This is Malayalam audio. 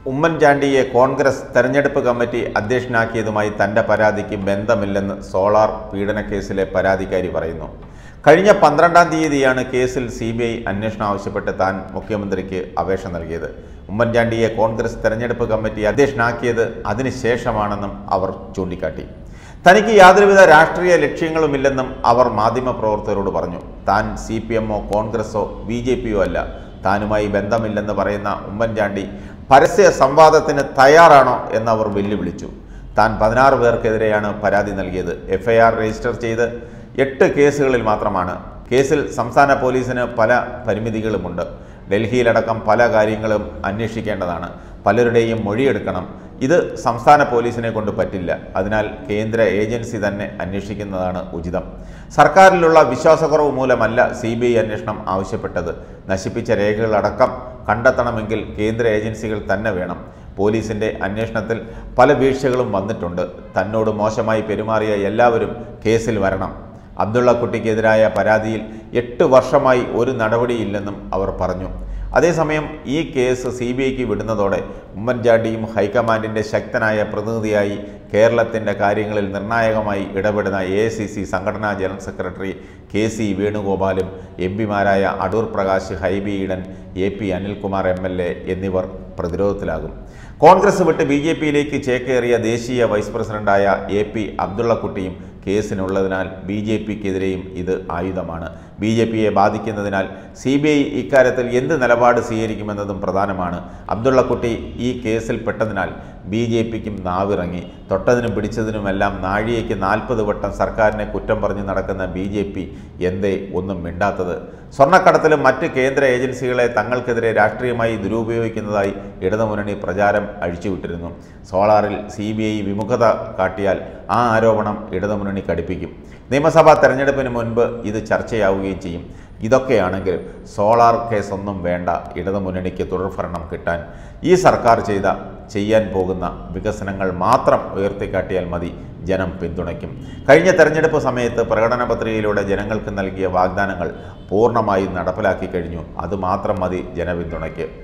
ഉമ്മൻചാണ്ടിയെ കോൺഗ്രസ് തെരഞ്ഞെടുപ്പ് കമ്മിറ്റി അധ്യക്ഷനാക്കിയതുമായി തന്റെ പരാതിക്ക് ബന്ധമില്ലെന്ന് സോളാർ പീഡനക്കേസിലെ പരാതിക്കാരി പറയുന്നു കഴിഞ്ഞ പന്ത്രണ്ടാം തീയതിയാണ് കേസിൽ സി ബി ഐ അന്വേഷണം ആവശ്യപ്പെട്ട് താൻ മുഖ്യമന്ത്രിക്ക് അപേക്ഷ നൽകിയത് ഉമ്മൻചാണ്ടിയെ കോൺഗ്രസ് തെരഞ്ഞെടുപ്പ് കമ്മിറ്റി അധ്യക്ഷനാക്കിയത് അതിനുശേഷമാണെന്നും അവർ ചൂണ്ടിക്കാട്ടി തനിക്ക് യാതൊരുവിധ രാഷ്ട്രീയ ലക്ഷ്യങ്ങളുമില്ലെന്നും അവർ മാധ്യമപ്രവർത്തകരോട് പറഞ്ഞു താൻ സി പി എമ്മോ കോൺഗ്രസോ ബി ജെ പിയോ അല്ല താനുമായി ബന്ധമില്ലെന്ന് പറയുന്ന ഉമ്മൻചാണ്ടി പരസ്യ സംവാദത്തിന് തയ്യാറാണോ എന്നവർ വെല്ലുവിളിച്ചു താൻ പതിനാറ് പേർക്കെതിരെയാണ് പരാതി നൽകിയത് എഫ്ഐആർ രജിസ്റ്റർ ചെയ്ത് എട്ട് കേസുകളിൽ മാത്രമാണ് കേസിൽ സംസ്ഥാന പോലീസിന് പല പരിമിതികളുമുണ്ട് ഡൽഹിയിലടക്കം പല കാര്യങ്ങളും അന്വേഷിക്കേണ്ടതാണ് പലരുടെയും മൊഴിയെടുക്കണം ഇത് സംസ്ഥാന പോലീസിനെ കൊണ്ട് പറ്റില്ല അതിനാൽ കേന്ദ്ര ഏജൻസി തന്നെ അന്വേഷിക്കുന്നതാണ് ഉചിതം സർക്കാരിലുള്ള വിശ്വാസക്കുറവ് മൂലമല്ല സി ബി ഐ അന്വേഷണം ആവശ്യപ്പെട്ടത് നശിപ്പിച്ച രേഖകളടക്കം കണ്ടെത്തണമെങ്കിൽ കേന്ദ്ര ഏജൻസികൾ തന്നെ വേണം പോലീസിന്റെ അന്വേഷണത്തിൽ പല വീഴ്ചകളും വന്നിട്ടുണ്ട് തന്നോട് മോശമായി പെരുമാറിയ എല്ലാവരും കേസിൽ വരണം അബ്ദുള്ള കുട്ടിക്കെതിരായ പരാതിയിൽ എട്ട് വർഷമായി ഒരു നടപടിയില്ലെന്നും അവർ പറഞ്ഞു അതേസമയം ഈ കേസ് സി ബി ഐക്ക് വിടുന്നതോടെ ഉമ്മൻചാണ്ടിയും ഹൈക്കമാൻഡിൻ്റെ ശക്തനായ പ്രതിനിധിയായി കേരളത്തിൻ്റെ കാര്യങ്ങളിൽ നിർണായകമായി ഇടപെടുന്ന എ ഐ സി സി സംഘടനാ ജനറൽ സെക്രട്ടറി കെ സി വേണുഗോപാലും എം പിമാരായ അടൂർ പ്രകാശ് ഹൈബി ഈഡൻ എ പി അനിൽകുമാർ എം എൽ എ എന്നിവർ പ്രതിരോധത്തിലാകും കോൺഗ്രസ് വിട്ട് ബി ജെ പിയിലേക്ക് ചേക്കേറിയ ദേശീയ വൈസ് പ്രസിഡന്റായ എ പി അബ്ദുള്ളക്കുട്ടിയും കേസിനുള്ളതിനാൽ ബി ജെ പിക്കെതിരെയും ഇത് ആയുധമാണ് ബി ജെ പിയെ ബാധിക്കുന്നതിനാൽ സി ബി ഐ ഇക്കാര്യത്തിൽ എന്ത് നിലപാട് സ്വീകരിക്കുമെന്നതും പ്രധാനമാണ് അബ്ദുള്ളക്കുട്ടി ഈ കേസിൽ പെട്ടതിനാൽ ബി ജെ പിക്കും നാവിറങ്ങി തൊട്ടതിനും പിടിച്ചതിനുമെല്ലാം നാഴികയ്ക്ക് നാൽപ്പത് വട്ടം സർക്കാരിനെ കുറ്റം പറഞ്ഞ് നടക്കുന്ന ബി ജെ പി എന്തേ ഒന്നും മിണ്ടാത്തത് സ്വർണ്ണക്കടത്തിലും മറ്റ് കേന്ദ്ര ഏജൻസികളെ തങ്ങൾക്കെതിരെ രാഷ്ട്രീയമായി ദുരുപയോഗിക്കുന്നതായി ഇടതുമുന്നണി പ്രചാരം അഴിച്ചുവിട്ടിരുന്നു സോളാറിൽ സി ബി ഐ വിമുഖത കാട്ടിയാൽ ആ ആരോപണം ഇടതുമുന്നണി കടുപ്പിക്കും നിയമസഭാ തെരഞ്ഞെടുപ്പിന് മുൻപ് ഇത് ചർച്ചയാവുകയും ചെയ്യും ഇതൊക്കെയാണെങ്കിലും സോളാർ കേസൊന്നും വേണ്ട ഇടതുമുന്നണിക്ക് തുടർഭരണം കിട്ടാൻ ഈ സർക്കാർ ചെയ്ത ചെയ്യാൻ പോകുന്ന വികസനങ്ങൾ മാത്രം ഉയർത്തിക്കാട്ടിയാൽ മതി ജനം പിന്തുണയ്ക്കും കഴിഞ്ഞ തെരഞ്ഞെടുപ്പ് സമയത്ത് പ്രകടന പത്രികയിലൂടെ ജനങ്ങൾക്ക് നൽകിയ വാഗ്ദാനങ്ങൾ പൂർണ്ണമായും നടപ്പിലാക്കി കഴിഞ്ഞു അതുമാത്രം മതി ജനപിന്തുണയ്ക്ക്